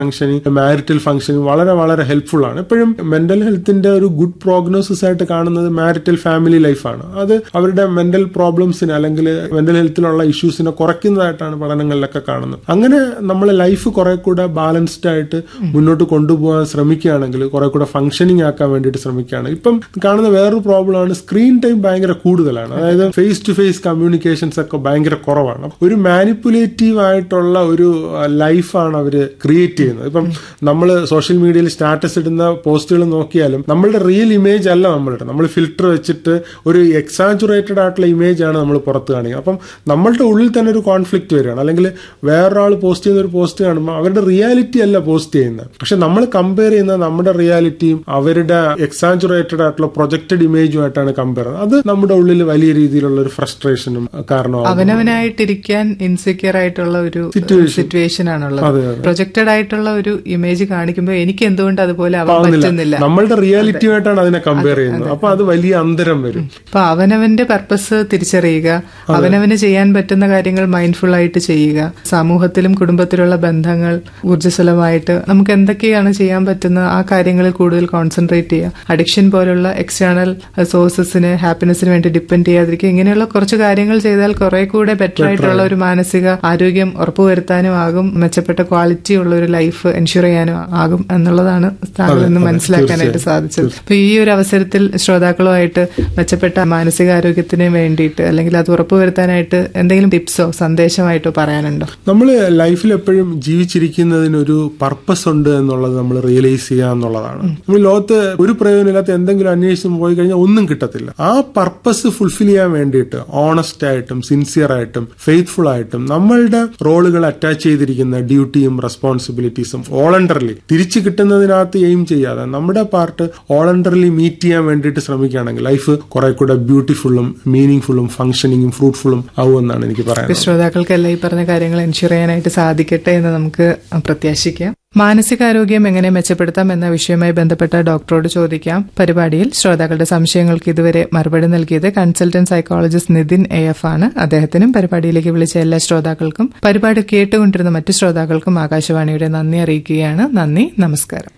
Functioning marital functioning വളരെ വളരെ helpful ആണ് എപ്പോഴും മെന്റൽ ഹെൽത്തിന്റെ ഒരു ഗുഡ് പ്രോഗ്നോസിസ് ആയിട്ട് കാണുന്നത് മാരിറ്റൽ ഫാമിലി ലൈഫാണ് അത് അവരുടെ മെന്റൽ പ്രോബ്ലംസിനെ അല്ലെങ്കിൽ മെന്റൽ ഹെൽത്തിലുള്ള ഇഷ്യൂസിനെ കുറയ്ക്കുന്നതായിട്ടാണ് പഠനങ്ങളിലൊക്കെ കാണുന്നത് അങ്ങനെ നമ്മൾ ലൈഫ് കുറെ കൂടെ ബാലൻസ്ഡ് ആയിട്ട് മുന്നോട്ട് കൊണ്ടുപോകാൻ ശ്രമിക്കുകയാണെങ്കിൽ കുറെ കൂടെ ഫംഗ്ഷനിങ് ആക്കാൻ വേണ്ടിയിട്ട് ശ്രമിക്കുകയാണ് ഇപ്പം കാണുന്ന വേറൊരു പ്രോബ്ലമാണ് സ്ക്രീൻ ടൈം ഭയങ്കര കൂടുതലാണ് അതായത് ഫേസ് ടു ഫേസ് കമ്മ്യൂണിക്കേഷൻസ് ഒക്കെ ഭയങ്കര കുറവാണ് ഒരു മാനിപ്പുലേറ്റീവ് ആയിട്ടുള്ള ഒരു ലൈഫാണ് അവർ ക്രിയേറ്റ് ചെയ്യുന്നത് ഇപ്പം നമ്മൾ സോഷ്യൽ മീഡിയയിൽ സ്റ്റാറ്റസ് ഇടുന്ന പോസ്റ്റുകൾ നോക്കിയാലും നമ്മളുടെ റിയൽ ഇമേജ് അല്ല നമ്മളുടെ നമ്മൾ ഫിൽറ്റർ വെച്ചിട്ട് ഒരു എക്സാജുറേറ്റഡ് ആയിട്ടുള്ള ഇമേജ് ആണ് നമ്മൾ പുറത്ത് കാണിക്കുന്നത് അപ്പം നമ്മളുടെ ഉള്ളിൽ തന്നെ ഒരു കോൺഫ്ലിക്റ്റ് വരികയാണ് അല്ലെങ്കിൽ വേറൊരാൾ പോസ്റ്റ് ചെയ്യുന്ന ഒരു പോസ്റ്റ് കാണുമ്പോൾ അവരുടെ റിയാലിറ്റി അല്ല പോസ്റ്റ് ചെയ്യുന്നത് പക്ഷെ നമ്മൾ കമ്പയർ ചെയ്യുന്ന നമ്മുടെ റിയാലിറ്റിയും അവരുടെ എക്സാജുറേറ്റഡ് ആയിട്ടുള്ള പ്രൊജക്റ്റഡ് ഇമേജുമായിട്ടാണ് കമ്പയർ ചെയ്യുന്നത് അത് നമ്മുടെ ഉള്ളിൽ വലിയ രീതിയിലുള്ള ഒരു ഫ്രസ്ട്രേഷനും കാരണമാകും അവനവനായിട്ടിരിക്കാൻ ഇൻസെക്യൂർ ആയിട്ടുള്ള ഒരു സിറ്റുവേഷൻ ആണുള്ളത് അതെ, പ്രൊജക്റ്റഡ് ആയിട്ടുള്ള ഒരു ഇമേജ് കാണിക്കുമ്പോൾ എനിക്ക് എന്തുകൊണ്ട് അതുപോലെ ആവാൻ ആവുന്നില്ല. പറ്റുന്നില്ല നമ്മളുടെ റിയാലിറ്റിയുമായിട്ടാണ് അതിനെ കമ്പയർ ചെയ്യുന്നത് അപ്പൊ അത് വലിയ അന്തരം വരും അപ്പൊ അവനവന്റെ പർപ്പസ് തിരിച്ചറിയുക അവനവന് ചെയ്യാൻ പറ്റുന്ന കാര്യങ്ങൾ മൈൻഡ്ഫുൾ ആയിട്ട് ചെയ്യുക സമൂഹത്തിലും കുടുംബത്തിലുള്ള ബന്ധങ്ങൾ ഊർജ്ജസ്വലമായിട്ട് നമുക്ക് എന്തൊക്കെയാണ് ചെയ്യാൻ പറ്റുന്ന ആ കാര്യങ്ങളിൽ കൂടുതൽ കോൺസെൻട്രേറ്റ് ചെയ്യുക അഡിക്ഷൻ പോലുള്ള എക്സ്റ്റേണൽ സോഴ്സസിന് ഹാപ്പിനെസ്സിന് വേണ്ടി ഡിപ്പെൻഡ് ചെയ്യാതിരിക്കുക ഇങ്ങനെയുള്ള കുറച്ച് കാര്യങ്ങൾ ചെയ്താൽ കുറെ കൂടെ ബെറ്റർ ആയിട്ടുള്ള ഒരു മാനസിക ആരോഗ്യം ഉറപ്പുവരുത്താനും ആകും മെച്ചപ്പെട്ട ക്വാളിറ്റി ഉള്ള ഒരു ലൈഫ് എൻഷുർ ചെയ്യാനും ആകും എന്നുള്ളതാണ് താങ്കളിൽ നിന്ന് മനസ്സിലാക്കാനായിട്ട് സാധിച്ചത് അപ്പൊ ഈ ഒരു അവസരത്തിൽ ശ്രോതാക്കളുമായിട്ട് മെച്ചപ്പെട്ട മാനസികാരോഗ്യത്തിന് വേണ്ടിയിട്ട് അല്ലെങ്കിൽ അത് ഉറപ്പുവരുത്താനായിട്ട് എന്തെങ്കിലും ടിപ്സോ സന്ദേശമായിട്ടോ പറയാനുണ്ടോ നമ്മൾ ലൈഫിൽ എപ്പോഴും ജീവിച്ചിരിക്കുന്നതിനൊരു പർപ്പസ് ഉണ്ട് എന്നുള്ളത് നമ്മൾ റിയലൈസ് ചെയ്യുക എന്നുള്ളതാണ് നമ്മൾ ലോകത്ത് ഒരു പ്രയോജനമില്ലാത്ത എന്തെങ്കിലും അന്വേഷിച്ച് പോയി കഴിഞ്ഞാൽ ഒന്നും കിട്ടത്തില്ല ആ പർപ്പസ് ഫുൾഫിൽ ചെയ്യാൻ വേണ്ടിയിട്ട് ഓണസ്റ്റ് ആയിട്ടും സിൻസിയർ ആയിട്ടും ഫെയ്ത്ത്ഫുൾ ആയിട്ടും നമ്മളുടെ റോളുകൾ അറ്റാച്ച് ചെയ്തിരിക്കുന്ന ഡ്യൂട്ടിയും റെസ്പോൺസിബിലിറ്റീസും വോളണ്ടറിലി തിരിച്ചു കിട്ടുന്നതിനകത്ത് എയിം ചെയ്യാതെ നമ്മുടെ പാർട്ട് വോളണ്ടറിലി മീറ്റ് ചെയ്യാൻ വേണ്ടിയിട്ട് ശ്രമിക്കുകയാണെങ്കിൽ ലൈഫ് കുറെ കൂടെ ബ്യൂട്ടിഫുള്ളും മീനിങ് ഫുള്ളും ഫംഗ്ഷനിങ്ങും ഫ്രൂട്ട്ഫുള്ളും ആവുമെന്നാണ് എനിക്ക് പറയാനുള്ളത് ശ്രോതാക്കൾക്കെല്ലാം ഈ പറഞ്ഞ കാര്യങ്ങൾ എൻഷുർ ചെയ്യാനായിട്ട് സാധിക്കട്ടെ എന്ന് നമുക്ക് പ്രത്യാശിക്കാം മാനസികാരോഗ്യം എങ്ങനെ മെച്ചപ്പെടുത്താം എന്ന വിഷയവുമായി ബന്ധപ്പെട്ട ഡോക്ടറോട് ചോദിക്കാം പരിപാടിയിൽ ശ്രോതാക്കളുടെ സംശയങ്ങൾക്ക് ഇതുവരെ മറുപടി നൽകിയത് consultant psychologist Nithin A F ആണ് അദ്ദേഹത്തിനും പരിപാടിയിലേക്ക് വിളിച്ച എല്ലാ ശ്രോതാക്കൾക്കും പരിപാടി കേട്ടുകൊണ്ടിരുന്ന മറ്റു ശ്രോതാക്കൾക്കും ആകാശവാണിയുടെ നന്ദി അറിയിക്കുകയാണ് നന്ദി നമസ്കാരം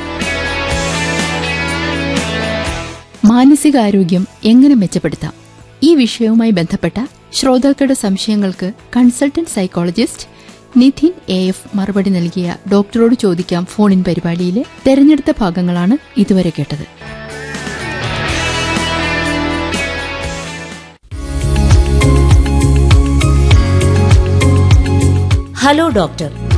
മാനസികാരോഗ്യം എങ്ങനെ മെച്ചപ്പെടുത്താം ഈ വിഷയവുമായി ബന്ധപ്പെട്ട ശ്രോതാക്കളുടെ സംശയങ്ങൾക്ക് consultant psychologist Nidhin A F മറുപടി നൽകിയ ഡോക്ടറോട് ചോദിക്കാം ഫോണിൻ പരിപാടിയിലെ തെരഞ്ഞെടുത്ത ഭാഗങ്ങളാണ് ഇതുവരെ കേട്ടത് ഹലോ ഡോക്ടർ